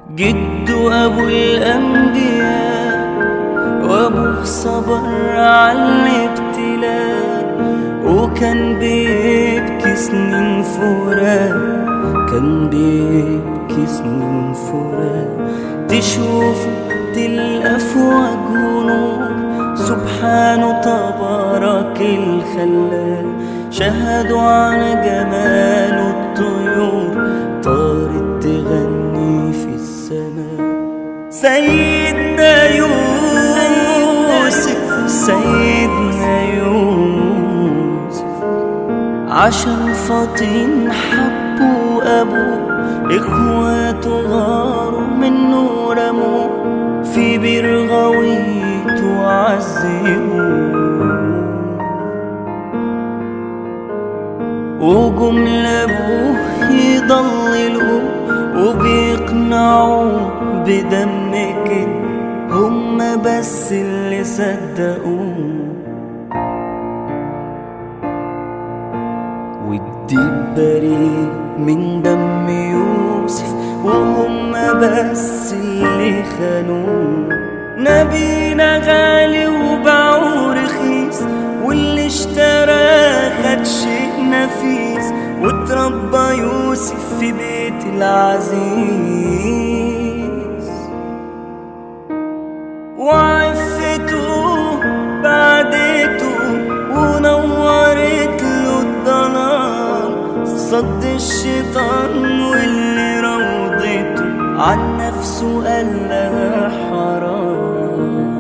جد أبو الأنبياء وأبوه صبر على الابتلاء وكان بيبكي سنين فراق كان بيبكي سنين فراق تشوفه تلقى في وجهه نور سبحانه تبارك الخلاق شهدوا على جماله الطيور طارت تغني في السماء سيدنا يوسف سيدنا يوسف عشان فاطين حبوا أبوه إخواته غاروا منه رموه في بير غويت وعذبوه وجم لابوه يضللوه وبيقنعوه بدم كده هما بس اللي صدقوه والديب بريء من دم يوسف وهم بس اللي خانوه نبينا غالي وباعوه رخيص واللي اشتراه خد شيء نفيس واتربى يوسف في بيت العزيز وعفته بعدته ونورت له الضلال صد الشيطان واللي روضته عن نفسه قال لها حرام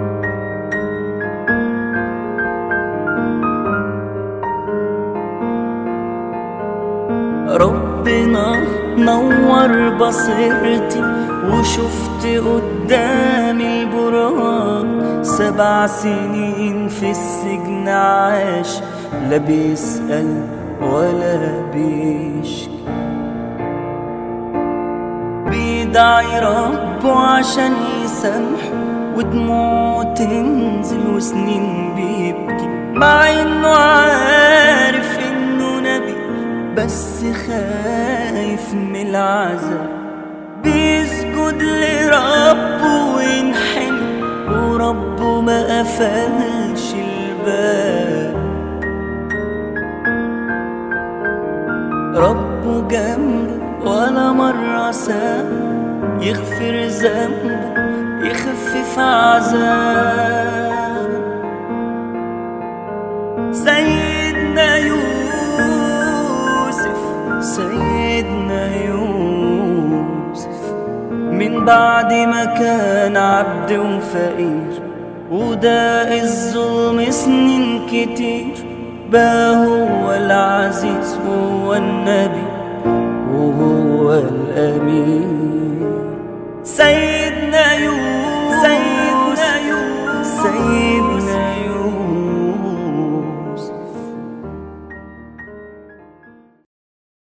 ربنا نور بصيرتي وشفت قدامي البراق سبع سنين في السجن عاش لا بيسأل ولا بيشكي بيدعي ربه عشان يسامحه ودموعه تنزل وسنين بيبكي مع انه عارف انه نبي بس خايف من العذاب بيسجد لربه وينحني وربه ما قفلش الباب ربه جنبه ولا مرة ساب يغفر ذنبه يخفف عذاب سيدنا يوسف سيدنا يوسف من بعد ما كان عبد وفقير وده الظلم سنين كتير بقى هو العزيز وهو النبي وهو الأمين سيدنا يوسف سيدنا يوسف سيدنا